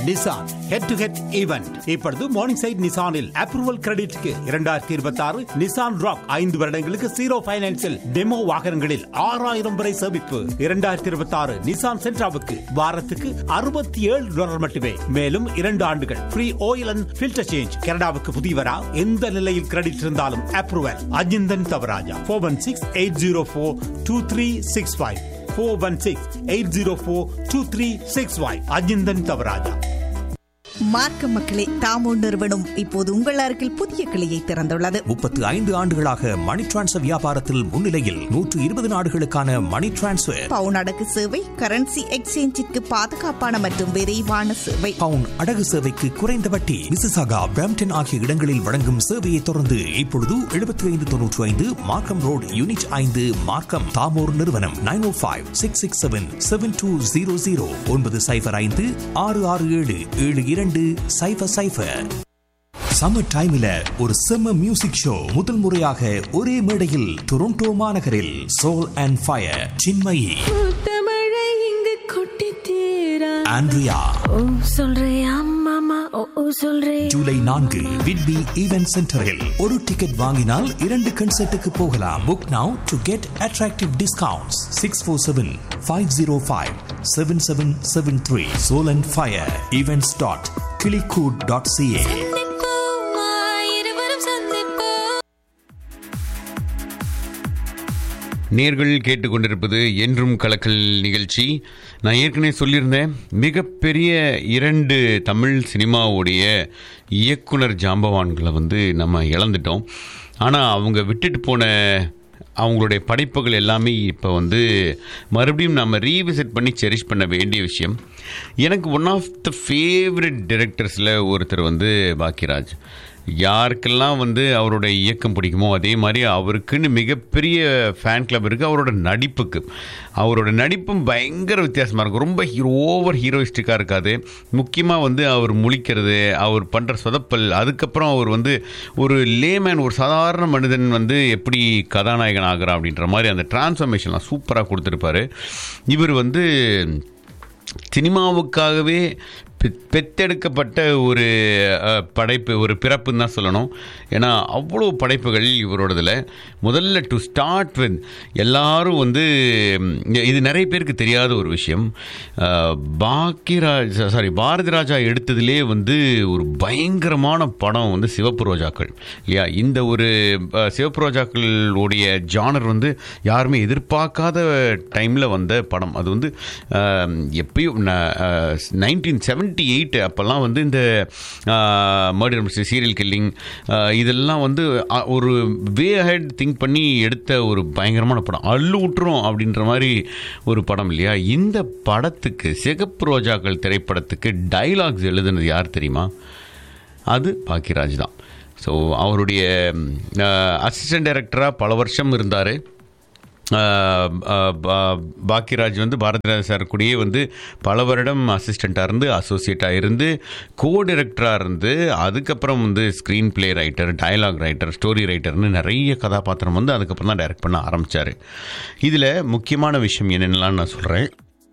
Nissan head to head event இப்பொழுது morning side நிசானில் approval கிரெடிட்க்கு இரண்டாயிரத்தி இருபத்தி ஆறு நிசான் ராக் ஐந்து வருடங்களுக்கு ஜீரோ பைனான்சில் டெமோ வாகனங்களில் ஆறாயிரம் வரை சேமிப்பு இரண்டாயிரத்தி இருபத்தி ஆறு நிசான் சென்ட்ராவுக்கு வாரத்துக்கு அறுபத்தி ஏழு டாலர் மட்டுமே மேலும் இரண்டு ஆண்டுகள் free oil and filter change கனடாவுக்கு புதியவரா எந்த நிலையில் கிரெடிட் இருந்தாலும் approval Ajinthan Thavarajah four one six eight zero four two three six five four one six eight zero four two three six five Ajinthan Thavarajah மார்க்க மக்களே தாமோ நிறுவனம் இப்போது உங்கள் அருகில் புதிய கிளையை திறந்துள்ளது முப்பத்து ஐந்து ஆண்டுகளாக மணி டிரான்ஸ்ஃபர் வியாபாரத்தில் முன்னிலையில் நூற்று இருபது நாடுகளுக்கான மணி டிரான்ஸ்ஃபர் பவுன் அடகு சேவை கரன்சி எக்ஸ்சேஞ்சிற்கு பாதுகாப்பான மற்றும் விரைவான சேவை பவுன் அடகு சேவைக்கு குறைந்த வட்டி மிசிசாகா பிரம்டன் ஆகிய இடங்களில் வழங்கும் சேவையை தொடர்ந்து இப்பொழுது எழுபத்தி ஐந்து தொன்னூற்றி ஐந்து மார்க்கம் ரோடு யூனிட் ஐந்து மார்க்கம் தாமோர் நிறுவனம் nine O five six six seven seven two zero zero ஒன்பது சைபர் ஐந்து ஆறு ஆறு ஏழு ஏழு இரண்டு சைபர் சைபர் சம்மர் டைம்ல ஒரு செம்ம மியூசிக் ஷோ முதல் முறையாக ஒரே மேடையில் டொரண்டோ மாநகரில் சோல் அண்ட் ஃபயர் சின்மயி தமிழை இங்கு கொட்டி தீரா ஆண்ட்ரியா ஓ சொல்றியா மாமா ஓ ஓ சொல்றே ஜூலை நான்கு விட்பி ஈவென்ட் சென்டரில் ஒரு டிக்கெட் வாங்கினால் இரண்டு கன்சர்ட்டுக்கு போகலாம் book now to get attractive discounts six four seven five zero five seven seven seven three soul and fire events dot கிளிகூட் டாட் சிஏ சந்திப்போமா இருவரும் சந்திப்போம் நேர்கள் கேட்டுக்கொண்டிருப்பது என்றும் கலக்கல் நிகழ்ச்சி நான் ஏற்கனவே சொல்லியிருந்தேன் மிகப்பெரிய இரண்டு தமிழ் சினிமாவுடைய இயக்குனர் ஜாம்பவான்களை வந்து நம்ம இழந்துட்டோம் ஆனால் அவங்க விட்டுட்டு போன அவங்களுடைய படைப்புகள் எல்லாமே இப்போ வந்து மறுபடியும் நம்ம ரீவிசிட் பண்ணி செரிஷ் பண்ண வேண்டிய விஷயம் எனக்கு ஒன் ஆஃப் த ஃபேவரட் டிரெக்டர்ஸில் ஒருத்தர் வந்து பாக்கியராஜ் யாருக்கெல்லாம் வந்து அவருடைய இயக்கம் பிடிக்குமோ அதே மாதிரி அவருக்குன்னு மிகப்பெரிய ஃபேன் கிளப் இருக்குது அவரோட நடிப்புக்கு அவரோட நடிப்பும் பயங்கர வித்தியாசமாக இருக்கும் ரொம்ப ஹீரோ ஓவர் ஹீரோயிஸ்டிக்காக இருக்காது முக்கியமாக வந்து அவர் முழிக்கிறது அவர் பண்ணுற சொதப்பல் அதுக்கப்புறம் அவர் வந்து ஒரு லேமேன் ஒரு சாதாரண மனிதன் வந்து எப்படி கதாநாயகன் ஆகிறான் அப்படின்ற மாதிரி அந்த டிரான்ஸ்ஃபர்மேஷன்லாம் சூப்பராக கொடுத்துருப்பாரு இவர் வந்து சினிமாவுக்காகவே பெ- பெத்தெடுக்கப்பட்ட ஒரு அஹ், படைப்பு ஒரு பிறப்புன்னு தான் சொல்லணும் ஏன்னா அவ்வளோ படைப்புகள் இவரோடதில் முதல்ல டு ஸ்டார்ட் வித் எல்லாரும் வந்து ம், இது நிறைய பேருக்கு தெரியாத ஒரு விஷயம் அஹ், பாக்கியராஜ் சாரி பாரதி ராஜா எடுத்ததிலே வந்து ஒரு பயங்கரமான படம் வந்து சிவப்பு ரோஜாக்கள் இல்லையா இந்த ஒரு அஹ், சிவப்பு ரோஜாக்களுடைய ஜானர் வந்து யாருமே எதிர்பார்க்காத டைமில் வந்த படம் அது வந்து அஹ், எப்பயும் நைன்டீன் செவன்ட்டி எயிட் அப்போல்லாம் வந்து இந்த மர்டர் மிஸ்டர் சீரியல் கில்லிங் இதெல்லாம் வந்து அஹ், ஒரு வே ஹெட் திங்க் பண்ணி எடுத்த ஒரு பயங்கரமான படம் அள்ளு விட்டுரும் அப்படின்ற மாதிரி ஒரு படம் இல்லையா இந்த படத்துக்கு சிகப்பு ரோஜாக்கள் திரைப்படத்துக்கு டைலாக்ஸ் எழுதுனது யார் தெரியுமா அது பாக்கியராஜ் தான் ஸோ அவருடைய அசிஸ்டன்ட் டைரக்டராக பல வருஷம் இருந்தார் பாக்கியராஜ் வந்து பாரதிராஜ் சார் கூடயே வந்து பல வருடம் அசிஸ்டண்ட்டாக இருந்து அசோசியேட்டாக இருந்து கோ டைரக்டராக இருந்து அதுக்கப்புறம் வந்து screenplay writer dialogue writer story ரைட்டர்னு நிறைய கதாபாத்திரம் வந்து அதுக்கப்புறம் தான் டைரக்ட் பண்ண ஆரம்பித்தார் இதில் முக்கியமான விஷயம் என்னென்னலாம் நான் சொல்கிறேன்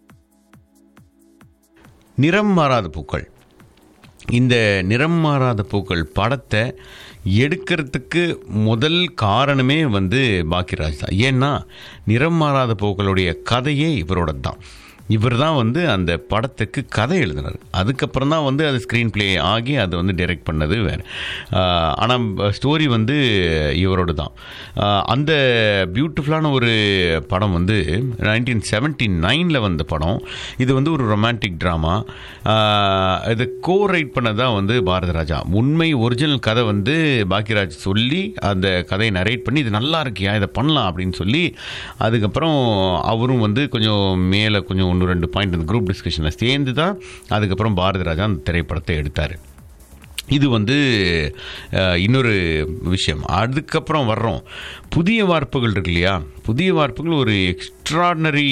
நிறம் மாறாத பூக்கள் இந்த நிறம் மாறாத பூக்கள் படத்தை எடுக்கிறதுக்கு முதல் காரணமே வந்து பாக்கியராஜ் தான் ஏன்னா நிறம் மாறாத பூக்களுடைய கதையே இவரோட தான் இவர் தான் வந்து அந்த படத்துக்கு கதை எழுதினார் அதுக்கப்புறம் தான் வந்து அது ஸ்க்ரீன் ப்ளே ஆகி அதை வந்து டைரக்ட் பண்ணது வேறு ஆனால் ஸ்டோரி வந்து இவரோட தான் ஆஹ் அந்த பியூட்டிஃபுல்லான ஒரு படம் வந்து நைன்டீன் செவன்ட்டி நைனில் வந்த படம் இது வந்து ஒரு ரொமான்டிக் ட்ராமா இது கோ ரைட் பண்ணதான் வந்து பாரத ராஜா உண்மை ஒரிஜினல் கதை வந்து பாக்கியராஜ் சொல்லி அந்த கதையை நரேட் பண்ணி இது நல்லா இருக்கியா இதை பண்ணலாம் அப்படின்னு சொல்லி அதுக்கப்புறம் அவரும் வந்து கொஞ்சம் மேலே கொஞ்சம் ஒன்று ரெண்டு பாயிண்ட் அந்த குரூப் டிஸ்கஷனில் சேர்ந்து தான் அதுக்கப்புறம் பாரதி ராஜா அந்த திரைப்படத்தை எடுத்தார் இது வந்து அஹ், இன்னொரு விஷயம் அதுக்கப்புறம் வர்றோம் புதிய வார்ப்புகள் இருக்கு இல்லையா புதிய வார்ப்புகள் ஒரு எக்ஸ்ட்ராடனரி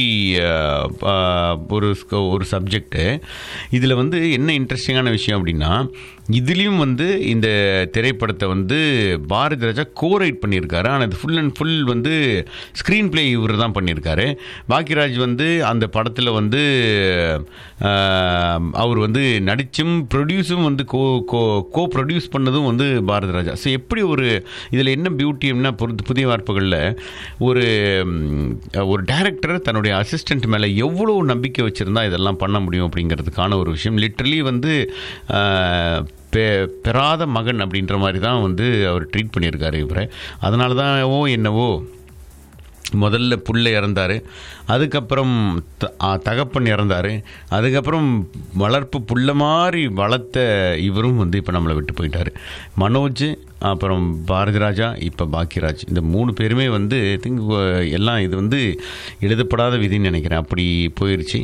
ஒரு sc- ஒரு சப்ஜெக்ட்டு இதில் வந்து என்ன இன்ட்ரெஸ்டிங்கான விஷயம் அப்படின்னா இதுலேயும் வந்து இந்த திரைப்படத்தை வந்து பாரதி ராஜா கோரைட் பண்ணியிருக்காரு ஆனால் இது ஃபுல் அண்ட் ஃபுல் வந்து ஸ்க்ரீன் ப்ளே இவர் தான் பண்ணியிருக்காரு பாக்கியராஜ் வந்து அந்த படத்தில் வந்து ஆஹ், அவர் வந்து நடிச்சும் ப்ரொடியூஸும் வந்து கோ கோ கோ ப்ரொடியூஸ் பண்ணதும் வந்து பாரதி ராஜா ஸோ எப்படி ஒரு இதில் என்ன பியூட்டி அப்படின்னா பொறுத்து புதிய வார்ப்புகளில் ஒரு ம், ஒரு டைரக்டர் தன்னுடைய அசிஸ்டன்ட் மேலே எவ்வளோ நம்பிக்கை வச்சுருந்தா இதெல்லாம் பண்ண முடியும் அப்படிங்கிறதுக்கான ஒரு விஷயம் லிட்ரலி வந்து ஆஹ், பெ பெறாத மகன் அப்படின்ற மாதிரி தான் வந்து அவர் ட்ரீட் பண்ணியிருக்காரு இவரை அதனால தான் ஓ என்னவோ முதல்ல புள்ள இறந்தார் அதுக்கப்புறம் த- ஆ, தகப்பன் இறந்தார் அதுக்கப்புறம் வளர்ப்பு புள்ள மாதிரி வளர்த்த இவரும் வந்து இப்போ நம்மளை விட்டு போயிட்டார் மனோஜ் அப்புறம் பாரதி ராஜா இப்போ பாக்கியராஜ் இந்த மூணு பேருமே வந்து திங்க் எல்லாம் இது வந்து எழுதப்படாத விதின்னு நினைக்கிறேன் அப்படி போயிடுச்சு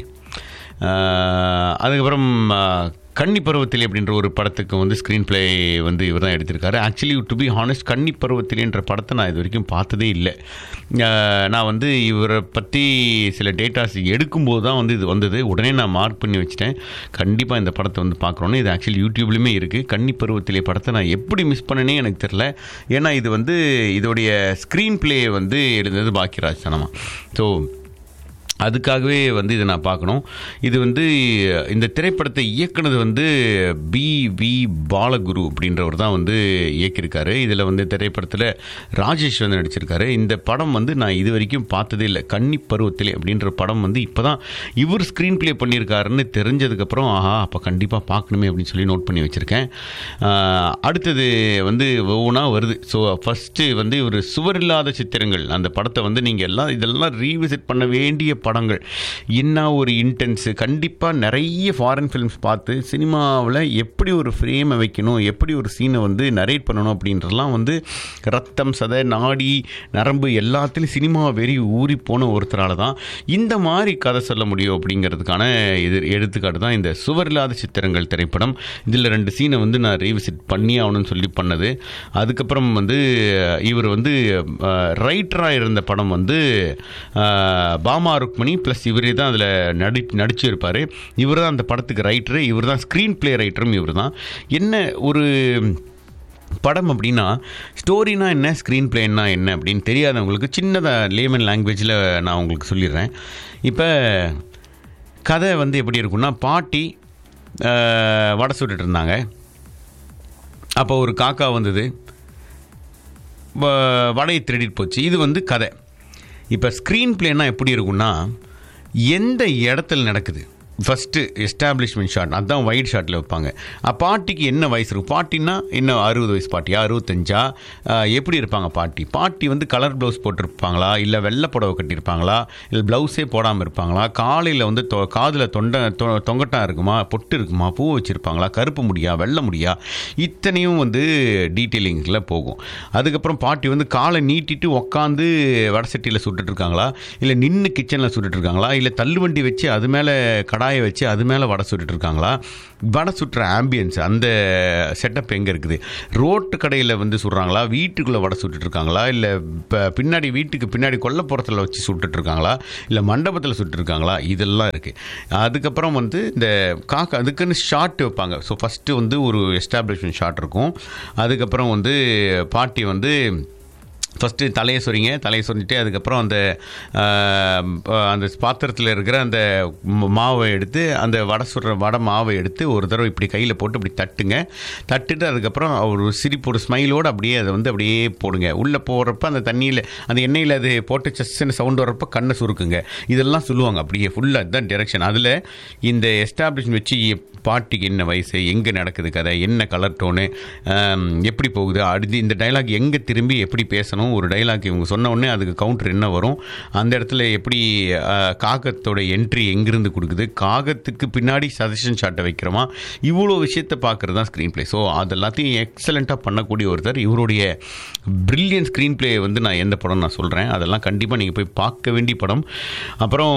ஆஹ், அதுக்கப்புறம் ஆஹ், கன்னி பருவத்திலே அப்படின்ற ஒரு படத்துக்கு வந்து ஸ்க்ரீன் ப்ளே வந்து இவர் தான் எடுத்திருக்காரு ஆக்சுவலி டு பி ஹானஸ்ட் கன்னி பருவத்திலேன்ற படத்தை நான் இது வரைக்கும் பார்த்ததே இல்லை ஆஹ், நான் வந்து இவரை பற்றி சில டேட்டாஸ் எடுக்கும்போது தான் வந்து இது வந்தது உடனே நான் மார்க் பண்ணி வச்சுட்டேன் கண்டிப்பாக இந்த படத்தை வந்து பார்க்குறோன்னு இது ஆக்சுவலி யூடியூப்லேயுமே இருக்குது கன்னி பருவத்திலே படத்தை நான் எப்படி மிஸ் பண்ணனே எனக்கு தெரில ஏன்னா இது வந்து இதோடைய ஸ்க்ரீன் ப்ளே வந்து எழுந்தது பாக்கியராஜ் தானமா ஸோ அதுக்காகவே வந்து இதை நான் பார்க்கணும் இது வந்து இந்த திரைப்படத்தை இயக்குனது வந்து பி வி பாலகுரு அப்படின்றவர் தான் வந்து இயக்கியிருக்காரு இதில் வந்து திரைப்படத்தில் ராஜேஷ் வந்து நடிச்சிருக்காரு இந்த படம் வந்து நான் இது வரைக்கும் பார்த்ததே இல்லை கன்னி பருவத்திலே அப்படின்ற படம் வந்து இப்போ தான் இவர் ஸ்க்ரீன் ப்ளே பண்ணியிருக்காருன்னு தெரிஞ்சதுக்கப்புறம் ஆஹா அப்போ கண்டிப்பாக பார்க்கணுமே அப்படின்னு சொல்லி நோட் பண்ணி வச்சுருக்கேன் ஆஹ், அடுத்தது வந்து ஒவ்வொன்றா வருது ஸோ ஃபஸ்ட்டு வந்து ஒரு சுவர் இல்லாத சித்திரங்கள் அந்த படத்தை வந்து நீங்கள் எல்லாம் இதெல்லாம் ரீவிசிட் பண்ண வேண்டிய படங்கள் என்ன ஒரு இன்டென்ஸு கண்டிப்பாக நிறைய ஃபாரின் ஃபிலிம்ஸ் பார்த்து சினிமாவில் எப்படி ஒரு ஃப்ரேமை வைக்கணும் எப்படி ஒரு சீனை வந்து நரேட் பண்ணணும் அப்படின்றதெல்லாம் வந்து ரத்தம் சதை நாடி நரம்பு எல்லாத்துலேயும் சினிமா வெறி ஊறி போன ஒருத்தரால தான் இந்த மாதிரி கதை சொல்ல முடியும் அப்படிங்கிறதுக்கான இது எடுத்துக்காட்டு தான் இந்த சுவர் இல்லாத சித்திரங்கள் திரைப்படம் இதில் ரெண்டு சீனை வந்து நான் ரீவிசிட் பண்ணி ஆகணும்னு சொல்லி பண்ணது அதுக்கப்புறம் வந்து இவர் வந்து ரைட்டராக இருந்த படம் வந்து அஹ், பாமா ருக்மணி ப்ளஸ் இவரே தான் அதில் நடி நடிச்சிருப்பார் இவர் தான் அந்த படத்துக்கு ரைட்டரு இவர் தான் ஸ்க்ரீன் ப்ளே ரைட்டரும் இவர் தான் என்ன ஒரு படம் அப்படின்னா ஸ்டோரினா என்ன ஸ்க்ரீன் பிளேன்னா என்ன அப்படின்னு தெரியாதவங்களுக்கு சின்னதாக லேமன் லாங்குவேஜில் நான் உங்களுக்கு சொல்லிடுறேன் இப்போ கதை வந்து எப்படி இருக்கும்னா பாட்டி அஹ், வடை சுட்டுட்டு இருந்தாங்க அப்போ ஒரு காக்கா வந்தது வ- வடையை திருடிட்டு போச்சு இது வந்து கதை இப்போ ஸ்க்ரீன் பிளேனா எப்படி இருக்கும்னா எந்த இடத்துல நடக்குது ஃபஸ்ட்டு எஸ்டாப்ளிஷ்மெண்ட் ஷாட் அதான் ஒயிட் ஷாட்டில் வைப்பாங்க அ, பாட்டிக்கு என்ன வயசு இருக்கும் பாட்டின்னா என்ன அறுபது வயசு பாட்டியா அறுபத்தஞ்சா அஹ், எப்படி இருப்பாங்க பாட்டி பாட்டி வந்து கலர் ப்ளவுஸ் போட்டிருப்பாங்களா இல்லை வெள்ளை புடவை கட்டியிருப்பாங்களா இல்லை ப்ளவுஸே போடாமல் இருப்பாங்களா காலையில் வந்து தொ காதில் தொண்டை தொ- தொங்கட்டாக இருக்குமா பொட்டு இருக்குமா பூ வச்சுருப்பாங்களா கருப்பு முடியா வெள்ளை முடியா இத்தனையும் வந்து டீட்டெயிலிங்கில் போகும் அதுக்கப்புறம் பாட்டி வந்து காலை நீட்டிட்டு உக்காந்து வடை சட்டியில் சுட்டுட்டு இருக்காங்களா இல்லை நின்று கிச்சனில் சுட்டுட்டு இருக்காங்களா இல்லை தள்ளுவண்டி வச்சு அது மேலே கடாயை வச்சு அது மேலே வடை சுட்டுட்டு இருக்காங்களா வடை சுட்டுற ஆம்பியன்ஸ் அந்த செட்டப் எங்கே இருக்குது ரோட்டு கடையில் வந்து சுடுறாங்களா வீட்டுக்குள்ளே வடை சுட்டுட்டு இருக்காங்களா இல்லை இப்போ பின்னாடி வீட்டுக்கு பின்னாடி கொல்லப்புறத்தில் வச்சு சுட்டுட்டு இருக்காங்களா இல்லை மண்டபத்தில் சுட்டு இருக்காங்களா இதெல்லாம் இருக்குது அதுக்கப்புறம் வந்து இந்த காக்கா அதுக்குன்னு ஷாட் வைப்பாங்க ஸோ ஃபஸ்ட்டு வந்து ஒரு எஸ்டாப்ளிஷ்மெண்ட் ஷாட் இருக்கும் அதுக்கப்புறம் வந்து பாட்டி வந்து ஃபஸ்ட்டு தலையை சொறிங்க தலையை சொரிஞ்சிட்டு அதுக்கப்புறம் அந்த ஆஹ், அந்த பாத்திரத்தில் இருக்கிற அந்த ம- மாவை எடுத்து அந்த வடை சுடுற வடை மாவை எடுத்து ஒரு தடவை இப்படி கையில் போட்டு இப்படி தட்டுங்க தட்டுட்டு அதுக்கப்புறம் ஒரு சிரிப்பு ஒரு ஸ்மைலோடு அப்படியே அதை வந்து அப்படியே போடுங்க உள்ளே போகிறப்ப அந்த தண்ணியில் அந்த எண்ணெயில் அது போட்டு சஸ்ன்னு சவுண்ட் வரப்போ கண்ணை சுருக்குங்க இதெல்லாம் சொல்லுவாங்க அப்படியே ஃபுல்லாக இதுதான் டெரெக்ஷன் அதில் இந்த எஸ்டாப்ளிஷ் வச்சு பாட்டிக்கு என்ன வயசு எங்கே நடக்குது கதை என்ன கலர் டோனு எப்படி போகுது அடுத்து இந்த டைலாக் எங்கே திரும்பி எப்படி பேசணும் ஒரு டைலாக் இவங்க சொன்ன உடனே அதுக்கு கவுண்டர் என்ன வரும் அந்த இடத்துல எப்படி அஹ், காகத்தோட என்ட்ரி எங்கிருந்து கொடுக்குது காகத்துக்கு பின்னாடி சஜஷன் ஷாட்டை வைக்கிறோமா இவ்வளோ விஷயத்தை பார்க்குறது தான் ஸ்க்ரீன் ப்ளே ஸோ அது எல்லாத்தையும் எக்ஸலண்ட்டாக பண்ணக்கூடிய ஒருத்தர் இவருடைய பிரில்லியன் ஸ்க்ரீன் ப்ளே வந்து நான் எந்த படம் நான் சொல்கிறேன் அதெல்லாம் கண்டிப்பாக நீங்கள் போய் பார்க்க வேண்டிய படம் அப்புறம்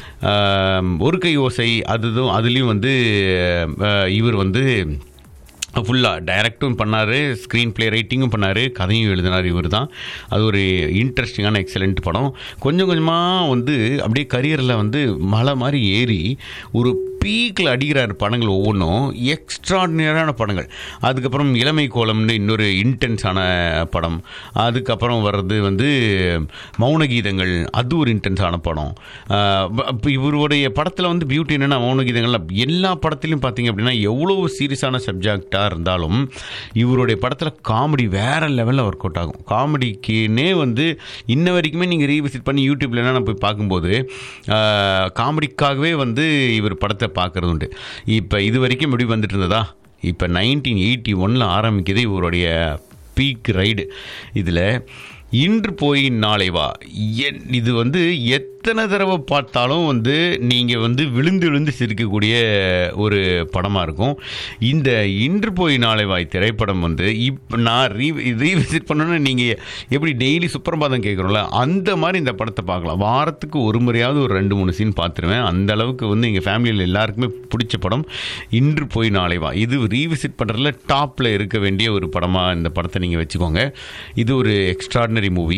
ஆம், ஒரு கை ஓசை அதுதும் அதுலேயும் வந்து அஹ், இவர் வந்து ஃபுல்லாக டைரக்டும் பண்ணார் ஸ்க்ரீன் ப்ளே ரைட்டிங்கும் பண்ணார் கதையும் எழுதினார் இவர் தான் அது ஒரு இன்ட்ரெஸ்டிங்கான எக்ஸலண்ட் படம் கொஞ்சம் கொஞ்சமாக வந்து அப்படியே கரியரில் வந்து மலை மாதிரி ஏறி ஒரு பீக்கில் அடிக்கிறார் படங்கள் ஒவ்வொன்றும் எக்ஸ்ட்ராடினரியான படங்கள் அதுக்கப்புறம் இளமை கோலம்னு இன்னொரு இன்டென்ஸான படம் அதுக்கப்புறம் வர்றது வந்து மௌன கீதங்கள் அது ஒரு இன்டென்ஸான படம் ஆஹ் ப- இப்ப இவருடைய படத்தில் வந்து பியூட்டி என்னென்னா மௌன கீதங்கள் எல்லா படத்துலையும் பார்த்தீங்க அப்படின்னா எவ்வளோ சீரியஸான சப்ஜெக்டாக இருந்தாலும் இவருடைய படத்தில் காமெடி வேற லெவலில் ஒர்க் அவுட் ஆகும் காமெடிக்குன்னே வந்து இன்ன வரைக்குமே நீங்கள் ரீவிசிட் பண்ணி யூடியூப்ல நான் போய் பார்க்கும்போது ஆஹ், காமெடிக்காகவே வந்து இவர் படத்தை பார்க்கறது உண்டு இப்போ இது வரைக்கும் எப்படி வந்துட்டு இருந்ததா இப்போ நைன்டீன் எயிட்டி ஒனில் ஆரம்பிக்குது இவருடைய பீக் ரைடு இதில் இன்று போய் நாளை வா என்- இது வந்து எத்தனை தடவை பார்த்தாலும் வந்து நீங்கள் வந்து விழுந்து விழுந்து சிரிக்கக்கூடிய ஒரு படமாக இருக்கும் இந்த இன்று போய் நாளை வாய் திரைப்படம் வந்து இப்போ நான் ரீ ரீவிசிட் பண்ணணும்னு நீங்கள் எப்படி டெய்லி சுப்பிரபாதம் கேட்குறோம்ல அந்த மாதிரி இந்த படத்தை பார்க்கலாம் வாரத்துக்கு ஒரு முறையாவது ஒரு ரெண்டு மூணு சீன் பார்த்துருவேன் அந்த அளவுக்கு வந்து எங்கள் ஃபேமிலியில் எல்லாருக்குமே பிடிச்ச படம் இன்று போய் நாளை வா இது ரீவிசிட் பண்ணுறதுல டாப்பில் இருக்க வேண்டிய ஒரு படமாக இந்த படத்தை நீங்கள் வச்சுக்கோங்க இது ஒரு எக்ஸ்ட்ராடினரி மூவி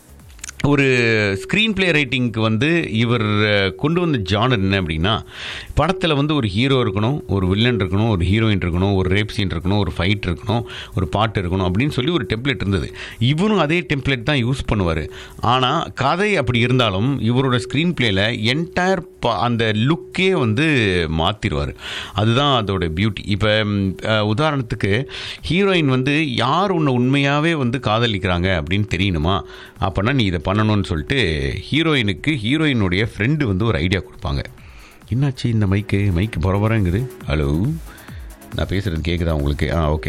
ஒரு ஸ்க்ரீன் ப்ளே ரைட்டிங்க்கு வந்து இவர் அஹ், கொண்டு வந்த ஜானர் என்ன அப்படின்னா படத்தில் வந்து ஒரு ஹீரோ இருக்கணும் ஒரு வில்லன் இருக்கணும் ஒரு ஹீரோயின் இருக்கணும் ஒரு ரேப் சீன் இருக்கணும் ஒரு ஃபைட் இருக்கணும் ஒரு பாட்டு இருக்கணும் அப்படின்னு சொல்லி ஒரு டெம்ப்ளேட் இருந்தது இவரும் அதே டெம்ப்ளேட் தான் யூஸ் பண்ணுவார் ஆனால் கதை அப்படி இருந்தாலும் இவரோட ஸ்க்ரீன் ப்ளேயில் என்டையர் அந்த லுக்கே வந்து மாற்றிடுவார் அதுதான் அதோட பியூட்டி இப்போ உதாரணத்துக்கு ஹீரோயின் வந்து யார் உன்னை உண்மையாகவே வந்து காதலிக்கிறாங்க அப்படின்னு தெரியணுமா அப்போனா நீ இதை பண்ணணும்னு சொல்லிட்டு ஹீரோயினுக்கு ஹீரோயினுடைய ஃப்ரெண்டு வந்து ஒரு ஐடியா கொடுப்பாங்க என்னாச்சு இந்த மைக்கு மைக்கு பரபரங்குது ஹலோ நான் பேசுகிறது கேட்குதா உங்களுக்கு ஆ ஓகே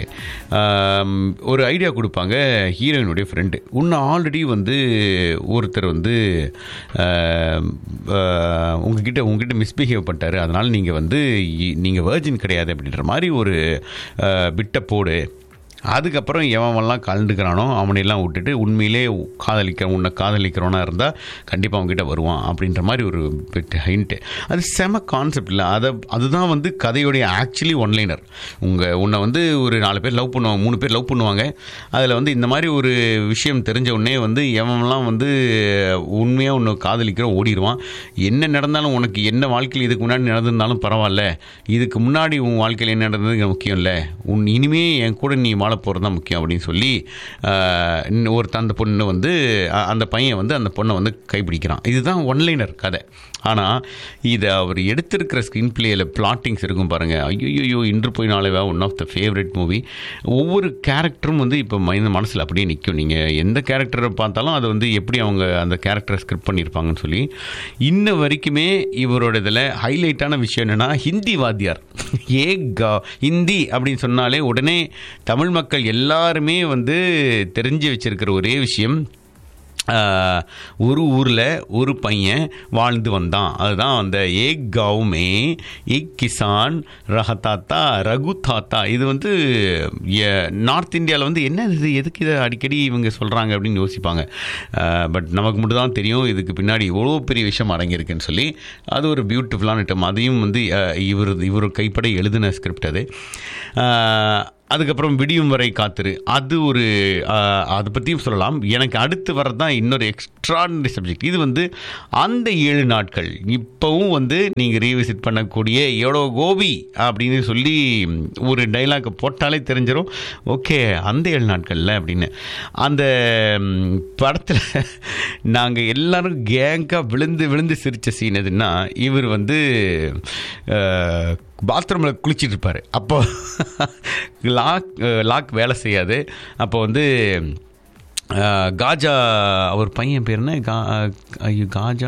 ஒரு ஐடியா கொடுப்பாங்க ஹீரோயினுடைய ஃப்ரெண்டு உன்னை ஆல்ரெடி வந்து ஒருத்தர் வந்து ஆம், ஆ, உங்ககிட்ட உங்ககிட்ட மிஸ்பிஹேவ் பண்ணிட்டாரு அதனால் நீங்கள் வந்து நீங்கள் வேர்ஜின் கிடையாது அப்படின்ற மாதிரி ஒரு பிட்டை போடு அதுக்கப்புறம் எவன்லாம் கலந்துக்கிறானோ அவனையெல்லாம் விட்டுட்டு உண்மையிலே காதலிக்க உன்னை காதலிக்கிறவனா இருந்தால் கண்டிப்பாக அவங்ககிட்ட வருவான் அப்படின்ற மாதிரி ஒரு பிட் ஹிண்ட்டு அது செம கான்செப்ட் இல்லை அதை அதுதான் வந்து கதையுடைய ஆக்சுவலி ஒன்லைனர் உங்கள் உன்னை வந்து ஒரு நாலு பேர் லவ் பண்ணுவாங்க மூணு பேர் லவ் பண்ணுவாங்க அதில் வந்து இந்த மாதிரி ஒரு விஷயம் தெரிஞ்ச உடனே வந்து எவன்லாம் வந்து உண்மையாக உன்னை காதலிக்கிற ஓடிடுவான் என்ன நடந்தாலும் உனக்கு என்ன வாழ்க்கையில் இதுக்கு முன்னாடி நடந்திருந்தாலும் பரவாயில்ல இதுக்கு முன்னாடி உன் வாழ்க்கையில் என்ன நடந்தது இங்க முக்கியம் இல்லை உன் இனிமே என் கூட நீ வாழ போகிறது தான் முக்கியம் அப்படின்னு சொல்லி ஆஹ், இன்னும் ஒரு அந்த பொண்ணு வந்து அ- அந்த பையன் வந்து அந்த பொண்ணை வந்து கைப்பிடிக்கிறான் இதுதான் ஒன்லைனர் கதை ஆனால் இதை அவர் எடுத்திருக்கிற ஸ்க்ரீன் பிளேயில் பிளாட்டிங்ஸ் இருக்கும் பாருங்கள் ஐயோ இன்று போய் நாளைவா one of the favourite movie ஒவ்வொரு கேரக்டரும் வந்து இப்போ மைந்த மனசில் அப்படியே நிற்கும் நீங்கள் எந்த கேரக்டரை பார்த்தாலும் அதை வந்து எப்படி அவங்க அந்த கேரக்டரை ஸ்கிரிப்ட் பண்ணியிருப்பாங்கன்னு சொல்லி இன்ன வரைக்குமே இவரோட இதில் ஹைலைட்டான விஷயம் என்னென்னா ஹிந்தி வாத்தியார் ஏ கா ஹிந்தி அப்படின்னு சொன்னாலே உடனே தமிழ் மக்கள் எல்லாருமே வந்து தெரிஞ்சு வச்சிருக்கிற ஒரே விஷயம் ஆஹ், ஒரு ஊரில் ஒரு பையன் வாழ்ந்து வந்தான் அதுதான் அந்த ஏக் காவுமே ஏக் கிசான் ரஹதாத்தா ரகு தாத்தா இது வந்து எ- நார்த் இந்தியாவில் வந்து என்ன இது எதுக்கு இதை அடிக்கடி இவங்க சொல்கிறாங்க அப்படின்னு யோசிப்பாங்க பட் நமக்கு மட்டும் தான் தெரியும் இதுக்கு பின்னாடி இவ்வளோ பெரிய விஷயம் அடங்கியிருக்குன்னு சொல்லி அது ஒரு பியூட்டிஃபுல்லான இட்டம் அதையும் வந்து அஹ், இவர் இவர் கைப்பட எழுதின ஸ்கிரிப்ட் அது ஆஹ், அதுக்கப்புறம் விடியும் வரை காத்திரு அது ஒரு ஆஹ், அதை பற்றியும் சொல்லலாம் எனக்கு அடுத்து வரது தான் இன்னொரு எக்ஸ்ட்ராடினரி சப்ஜெக்ட் இது வந்து அந்த ஏழு நாட்கள் இப்போவும் வந்து நீங்கள் ரீவிசிட் பண்ணக்கூடிய எவ்வளோ கோபி அப்படின்னு சொல்லி ஒரு டைலாக் போட்டாலே தெரிஞ்சிடும் ஓகே அந்த ஏழு நாட்களில் அப்படின்னு அந்த படத்தில் நாங்கள் எல்லாரும் கேங்காக விழுந்து விழுந்து சிரித்த சீன் எதுன்னா இவர் வந்து பாத்ரூமில் குளிச்சிட்டு இருப்பார் அப்போ லாக் லாக் வேலை செய்யாது அப்போ வந்து அஹ், காஜா அவர் பையன் பேர் என்ன கா ஐயோ காஜா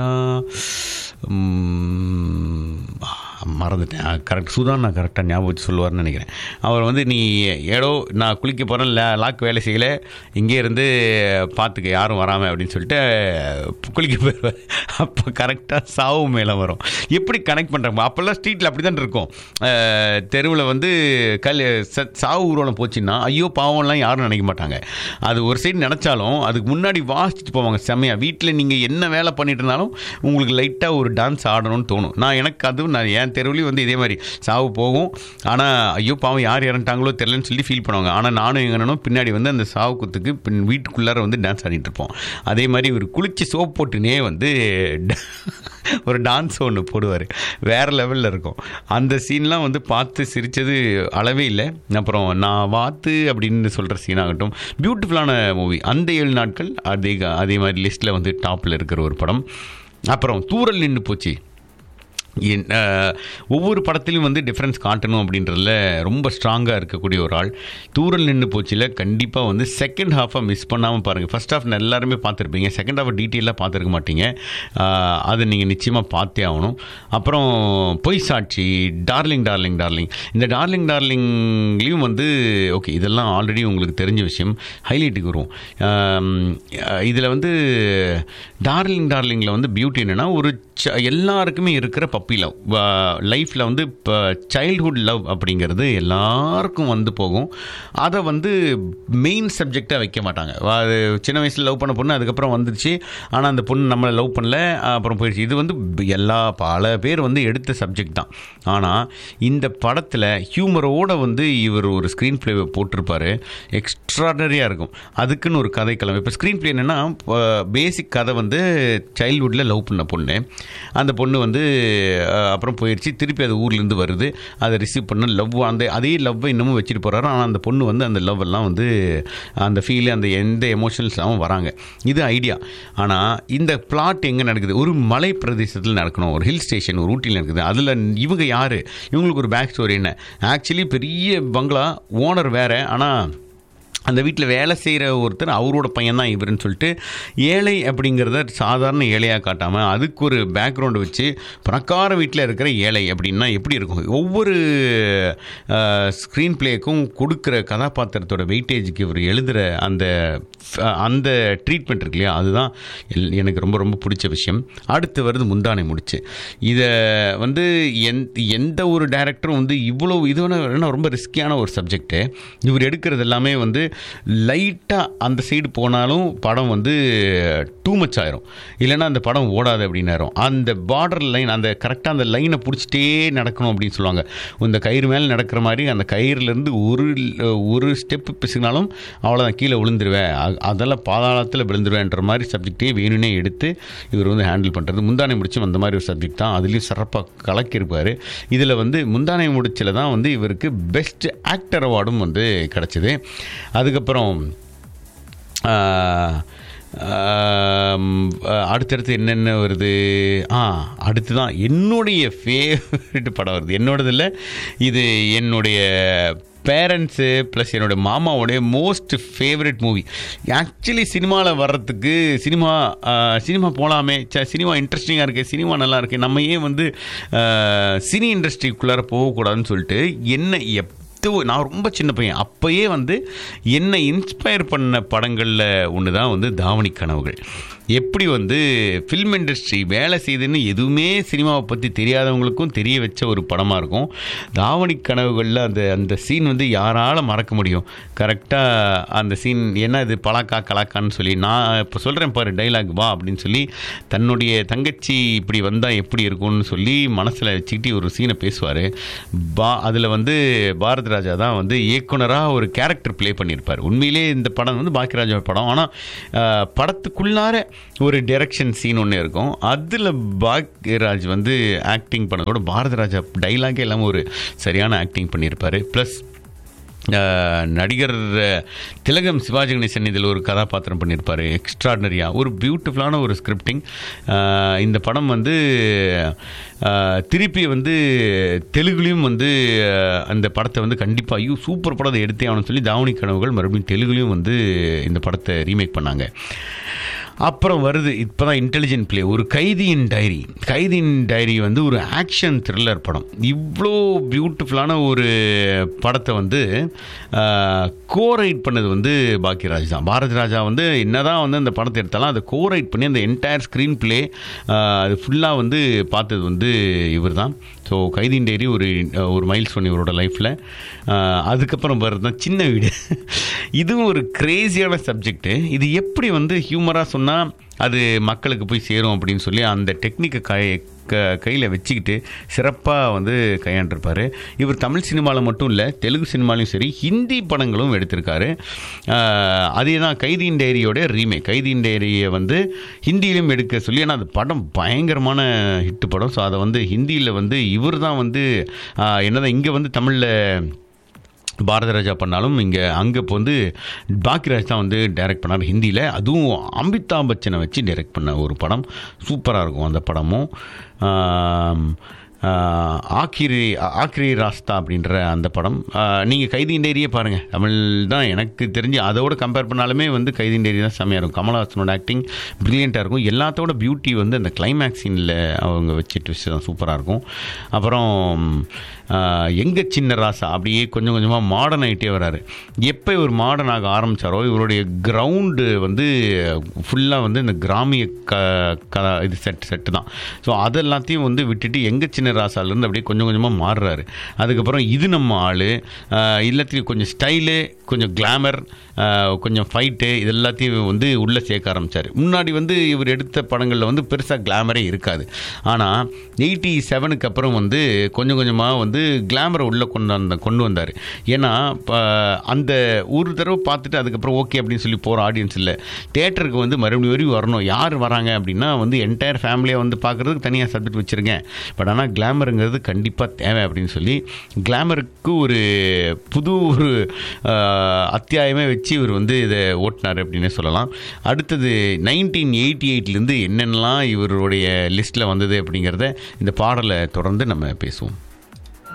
ம், மறந்துட்டேன் கரெக்ட் சுதான் நான் கரெக்டாக ஞாபகம் வச்சு சொல்லுவார்னு நினைக்கிறேன் அவர் வந்து நீ ஏடோ நான் குளிக்க போகிறேன் லாக் வேலை செய்யலை இங்கே இருந்து பார்த்துக்க யாரும் வராமல் அப்படின்னு சொல்லிட்டு குளிக்க போயிடுவார் அப்போ கரெக்டாக சாவு மேலே வரும் எப்படி கனெக்ட் பண்ணுறாங்க அப்போல்லாம் ஸ்ட்ரீட்டில் அப்படி தான் இருக்கும் தெருவில் வந்து கல் ச- சாவு ஊர்வலம் போச்சுன்னா ஐயோ பாவம்லாம் யாரும் நினைக்க மாட்டாங்க அது ஒரு சைடு நினச்சாலும் அதுக்கு முன்னாடி வாசிச்சுட்டு போவாங்க செம்மையாக வீட்டில் நீங்கள் என்ன வேலை பண்ணிட்டு இருந்தாலும் உங்களுக்கு லைட்டாக ஒரு டான்ஸ் ஆடணும்னு தோணும் நான் எனக்கு அதுவும் நான் ஏன் தெருவுலையும் வந்து இதே மாதிரி சாவு போகும் ஆனால் ஐயோ பாவம் யார் இறந்துட்டாங்களோ தெரிலன்னு சொல்லி ஃபீல் பண்ணுவாங்க ஆனால் நானும் எங்கள் அண்ணனும் பின்னாடி வந்து அந்த சாவு குத்துக்கு பின் வீட்டுக்குள்ளார வந்து டான்ஸ் ஆடிட்டு இருப்போம் அதே மாதிரி ஒரு குளிச்சு சோப் போட்டுனே வந்து ஒரு டான்ஸ் ஒன்று போடுவார் வேறு லெவலில் இருக்கும் அந்த சீன்லாம் வந்து பார்த்து சிரித்தது அளவே இல்லை அப்புறம் நான் வாத்து அப்படின்னு சொல்கிற சீன் ஆகட்டும் பியூட்டிஃபுல்லான மூவி அந்த ஏழு நாட்கள் அதே அதே மாதிரி லிஸ்ட்டில் வந்து டாப்பில் இருக்கிற ஒரு படம் அப்புறம் தூரல் நின்று போச்சு என் அஹ், ஒவ்வொரு படத்திலும் வந்து டிஃப்ரென்ஸ் காட்டணும் அப்படின்றதுல ரொம்ப ஸ்ட்ராங்காக இருக்கக்கூடிய ஒரு ஆள் தூரல் நின்று போச்சில் கண்டிப்பாக வந்து செகண்ட் ஹாஃபை மிஸ் பண்ணாமல் பாருங்கள் ஃபர்ஸ்ட் ஹாஃப் எல்லாருமே பார்த்துருப்பீங்க செகண்ட் ஹாஃப் டீட்டெயிலாக பார்த்துருக்க மாட்டீங்க அஹ், அதை நீங்கள் நிச்சயமாக பார்த்தே ஆகணும் அப்புறம் பொய் சாட்சி டார்லிங் டார்லிங் டார்லிங் இந்த டார்லிங் டார்லிங்லேயும் வந்து ஓகே இதெல்லாம் ஆல்ரெடி உங்களுக்கு தெரிஞ்ச விஷயம் ஹைலைட்டுக்கு வரும் இதில் வந்து டார்லிங் டார்லிங்கில் வந்து பியூட்டி என்னென்னா ஒரு ச- எல்லாருக்குமே இருக்கிற பப்பி லவ் லைஃப்பில் வந்து இப்போ சைல்ட்ஹுட் லவ் அப்படிங்கிறது எல்லாருக்கும் வந்து போகும் அதை வந்து மெயின் சப்ஜெக்டாக வைக்க மாட்டாங்க வா- அது சின்ன வயசில் லவ் பண்ண பொண்ணு அதுக்கப்புறம் வந்துருச்சு ஆனால் அந்த பொண்ணு நம்மளை லவ் பண்ணல அப்புறம் போயிடுச்சு இது வந்து ப- எல்லா பல பேர் வந்து எடுத்த சப்ஜெக்ட் தான் ஆனால் இந்த படத்தில் ஹியூமரோட வந்து இவர் ஒரு ஸ்க்ரீன் ப்ளேவை போட்டிருப்பாரு எக்ஸ்ட்ராடனரியாக இருக்கும் அதுக்குன்னு ஒரு கதை கிளம்பு இப்போ ஸ்க்ரீன் ப்ளே என்னென்னா பேசிக் கதை வந்து சைல்ட்ஹுட்டில் லவ் பண்ண பொண்ணு அந்த பொண்ணு வந்து அஹ், அப்புறம் போயிடுச்சு திருப்பி அது ஊர்லேருந்து வருது அதை ரிசீவ் பண்ண லவ் அந்த அதே லவ்வை இன்னமும் வச்சுட்டு போகிறாரு ஆனால் அந்த பொண்ணு வந்து அந்த லவ் எல்லாம் வந்து அந்த ஃபீல் அந்த எந்த எமோஷனல்ஸாகவும் வராங்க இது ஐடியா ஆனால் இந்த பிளாட் எங்கே நடக்குது ஒரு மலை பிரதேசத்தில் நடக்கணும் ஒரு ஹில் ஸ்டேஷன் ஒரு ஊட்டியில் நடக்குது அதில் இவங்க யார் இவங்களுக்கு ஒரு பேக் ஸ்டோரி என்ன ஆக்சுவலி பெரிய பங்களா ஓனர் வேறு ஆனால் அந்த வீட்டில் வேலை செய்கிற ஒருத்தர் அவரோட பையன் தான் இவருன்னு சொல்லிட்டு ஏழை அப்படிங்கிறத சாதாரண ஏழையாக காட்டாமல் அதுக்கு ஒரு பேக்ரவுண்டு வச்சு பணக்கார வீட்டில் இருக்கிற ஏழை அப்படின்னா எப்படி இருக்கும் ஒவ்வொரு ஸ்க்ரீன் பிளேக்கும் கொடுக்குற கதாபாத்திரத்தோட வெயிட்டேஜுக்கு இவர் எழுதுகிற அந்த அஹ், அந்த ட்ரீட்மெண்ட் இருக்கு இல்லையா அதுதான் எல்- எனக்கு ரொம்ப ரொம்ப பிடிச்ச விஷயம் அடுத்து வருது முந்தானை முடிச்சு இதை வந்து எந்த எந்த ஒரு டைரக்டரும் வந்து இவ்வளோ இது வேணா- வேணா ரொம்ப ரிஸ்கியான ஒரு சப்ஜெக்ட்டு இவர் எடுக்கிறது எல்லாமே வந்து லைட்டாக அந்த சைடு போனாலும் படம் வந்து டூ மச் ஆயிரும் இல்லைன்னா அந்த படம் ஓடாது அப்படின்னாரும் அந்த பார்டர் லைன் அந்த கரெக்டாக அந்த லைனை பிடிச்சிட்டே நடக்கணும் அப்படின்னு சொல்லுவாங்க இந்த கயிறு மேலே நடக்கிற மாதிரி அந்த கயிறுலேருந்து ஒரு ஒரு ஸ்டெப்பு பிசுனாலும் அவ்வளோதான் கீழே விழுந்துருவேன் அ- அதெல்லாம் பாதாளத்தில் விழுந்துருவேன்ற மாதிரி சப்ஜெக்டே வேணும்னே எடுத்து இவர் வந்து ஹேண்டில் பண்ணுறது முந்தானை முடிச்சும் அந்த மாதிரி ஒரு சப்ஜெக்ட் தான் அதுலேயும் சிறப்பாக கலக்கியிருப்பார் இதில் வந்து முந்தானை முடிச்சில் தான் வந்து இவருக்கு பெஸ்ட் ஆக்டர் அவார்டும் வந்து கிடச்சிது அதுக்கப்புறம் ஆஹ், ஆம், அஹ், அடுத்தடுத்து என்னென்ன வருது ஆ அடுத்து தான் என்னுடைய ஃபேவரட் படம் வருது என்னோடது இல்லை இது என்னுடைய பேரண்ட்ஸு ப்ளஸ் என்னோட மாமாவுடைய மோஸ்ட் ஃபேவரட் மூவி ஆக்சுவலி சினிமாவில் வர்றதுக்கு சினிமா சினிமா போகலாமே ச சினிமா இன்ட்ரெஸ்டிங்காக இருக்குது சினிமா நல்லா இருக்கு நம்ம ஏன் வந்து ஆஹ், சினி இண்டஸ்ட்ரிக்குள்ளார போகக்கூடாதுன்னு சொல்லிட்டு என்ன எப் நான் ரொம்ப சின்ன பையன் அப்போயே வந்து என்னை இன்ஸ்பயர் பண்ண படங்களில் ஒன்று தான் வந்து தாவணி கனவுகள் எப்படி வந்து ஃபில்ம் இண்டஸ்ட்ரி வேலை செய்யுதுன்னு எதுவுமே சினிமாவை பற்றி தெரியாதவங்களுக்கும் தெரிய வச்ச ஒரு படமாக இருக்கும் தாவணி கனவுகளில் அந்த அந்த சீன் வந்து யாரால் மறக்க முடியும் கரெக்டாக அந்த சீன் என்ன இது பலாக்கா கலாக்கான்னு சொல்லி நான் இப்போ சொல்கிறேன் பாரு டைலாக் வா அப்படின்னு சொல்லி தன்னுடைய தங்கச்சி இப்படி வந்தால் எப்படி இருக்கும்னு சொல்லி மனசில் வச்சுக்கிட்டு ஒரு சீனை பேசுவார் பா அதில் வந்து பாரதி ராஜா தான் வந்து இயக்குனராக ஒரு கேரக்டர் ப்ளே பண்ணியிருப்பார் உண்மையிலே இந்த படம் வந்து பாக்கியராஜா படம் ஆனால் படத்துக்குள்ளார ஒரு டைரக்ஷன் சீன் ஒன்று இருக்கும் அதில் பாக்யராஜ் வந்து ஆக்டிங் பண்ணதோட பாரதி ராஜா டைலாகே இல்லாமல் ஒரு சரியான ஆக்டிங் பண்ணியிருப்பார் ப்ளஸ் ஆஹ் நடிகர் அஹ், திலகம் சிவாஜி கணேசன் இதில் ஒரு கதாபாத்திரம் பண்ணியிருப்பார் எக்ஸ்ட்ராடனரியாக ஒரு பியூட்டிஃபுல்லான ஒரு ஸ்கிரிப்டிங் இந்த படம் வந்து ஆஹ், திருப்பி வந்து தெலுங்குலேயும் வந்து ஆஹ், அந்த படத்தை வந்து கண்டிப்பாக ஐயோ சூப்பர் படம் அதை எடுத்தே ஆகணும்னு சொல்லி தாவணி கனவுகள் மறுபடியும் தெலுங்குலேயும் வந்து இந்த படத்தை ரீமேக் பண்ணாங்க அப்புறம் வருது இப்போ தான் இன்டெலிஜென்ட் ப்ளே ஒரு கைதியின் டைரி கைதியின் டைரி வந்து ஒரு ஆக்ஷன் த்ரில்லர் படம் இவ்வளோ பியூட்டிஃபுல்லான ஒரு படத்தை வந்து கோரைட் பண்ணது வந்து பாக்கியராஜ் தான் பாரதி ராஜா வந்து என்னதான் வந்து அந்த படத்தை எடுத்தாலும் அதை கோரைட் பண்ணி அந்த என்டையர் ஸ்க்ரீன் ப்ளே அது ஃபுல்லாக வந்து பார்த்தது வந்து இவர் தான் ஸோ கைதியின் டைரி ஒரு ஒரு மைல் ஸ்டோன் இவரோட லைஃப்பில் அதுக்கப்புறம் வர்றது தான் சின்ன வீடு இதுவும் ஒரு கிரேசியான சப்ஜெக்ட்டு இது எப்படி வந்து ஹியூமராக சொன்னால் அது மக்களுக்கு போய் சேரும் அப்படின்னு சொல்லி அந்த டெக்னிக்கை கை க கையில் வச்சுக்கிட்டு சிறப்பாக வந்து கையாண்டிருப்பார் இவர் தமிழ் சினிமாவில் மட்டும் இல்லை தெலுங்கு சினிமாலையும் சரி ஹிந்தி படங்களும் எடுத்திருக்காரு ஆஹ் அதே தான் கைதியின் டைரியோட ரீமேக் கைதியின் டைரியை வந்து ஹிந்தியிலும் எடுக்க சொல்லி ஏன்னா அது படம் பயங்கரமான ஹிட் படம் ஸோ அதை வந்து ஹிந்தியில் வந்து இவர் தான் வந்து ஆஹ் என்னதான் இங்கே வந்து தமிழில் பாரத ராஜா பண்ணாலும் இங்கே அங்கே இப்போ வந்து பாக்கியராஜ் தான் வந்து டைரக்ட் பண்ணார் ஹிந்தியில் அதுவும் அமிதாப் பச்சனை வச்சு டைரக்ட் பண்ண ஒரு படம் சூப்பராக இருக்கும் அந்த படமும் ஆம், ஆ, ஆக்கிரி ஆக்கிரி ராஸ்தா அப்படின்ற அந்த படம் நீங்கள் கைதி டேரியே பாருங்கள் தமிழ் தான் எனக்கு தெரிஞ்சு அதோட கம்பேர் பண்ணாலுமே வந்து கைதி டேரி தான் செம்மையாக இருக்கும் கமல்ஹாசனோட ஆக்டிங் ப்ரில்லியண்ட்டாக இருக்கும் எல்லாத்தோட பியூட்டி வந்து அந்த கிளைமேக்ஸ் சீனில் அவங்க வச்சு ட்விஸ்ட் தான் சூப்பராக இருக்கும் அப்புறம் எங்க சின்ன ராசா அப்படியே கொஞ்சம் கொஞ்சமாக மாடர்ன் ஆகிட்டே வராரு எப்போ இவர் மாடர்ன் ஆக ஆரம்பித்தாரோ இவருடைய கிரவுண்டு வந்து ஃபுல்லாக வந்து இந்த கிராமிய க க இது செட் செட்டு தான் ஸோ அது எல்லாத்தையும் வந்து விட்டுட்டு எங்க சின்ன ராசாலேருந்து அப்படியே கொஞ்சம் கொஞ்சமாக மாறுறாரு அதுக்கப்புறம் இது நம்ம ஆள் எல்லாத்தையும் கொஞ்சம் ஸ்டைலு கொஞ்சம் கிளாமர் கொஞ்சம் ஃபைட்டு இது எல்லாத்தையும் வந்து உள்ளே சேர்க்க ஆரம்பித்தார் முன்னாடி வந்து இவர் எடுத்த படங்களில் வந்து பெருசாக கிளாமரே இருக்காது ஆனால் எயிட்டி செவனுக்கு அப்புறம் வந்து கொஞ்சம் கொஞ்சமாக வந்து கிளாமரை உள்ளே கொண்டு வந்த கொண்டு வந்தார் ஏன்னா இப்போ அந்த ஒரு தடவை பார்த்துட்டு அதுக்கப்புறம் ஓகே அப்படின்னு சொல்லி போகிற ஆடியன்ஸ் இல்லை தேட்டருக்கு வந்து மறுபடியும் வரையும் வரணும் யார் வராங்க அப்படின்னா வந்து என்டையர் ஃபேமிலியை வந்து பார்க்குறதுக்கு தனியாக சப்ஜெக்ட் வச்சுருக்கேன் பட் ஆனால் கிளாமருங்கிறது கண்டிப்பாக தேவை அப்படின்னு சொல்லி கிளாமருக்கு ஒரு புது ஒரு ஆஹ், அத்தியாயமே வச்சு இவர் வந்து இதை ஓட்டினார் அப்படின்னே சொல்லலாம் அடுத்தது நைன்டீன் எயிட்டி எயிட்லேருந்து என்னென்னலாம் இவருடைய லிஸ்ட்டில் வந்தது அப்படிங்கிறத இந்த பாடலை தொடர்ந்து நம்ம பேசுவோம்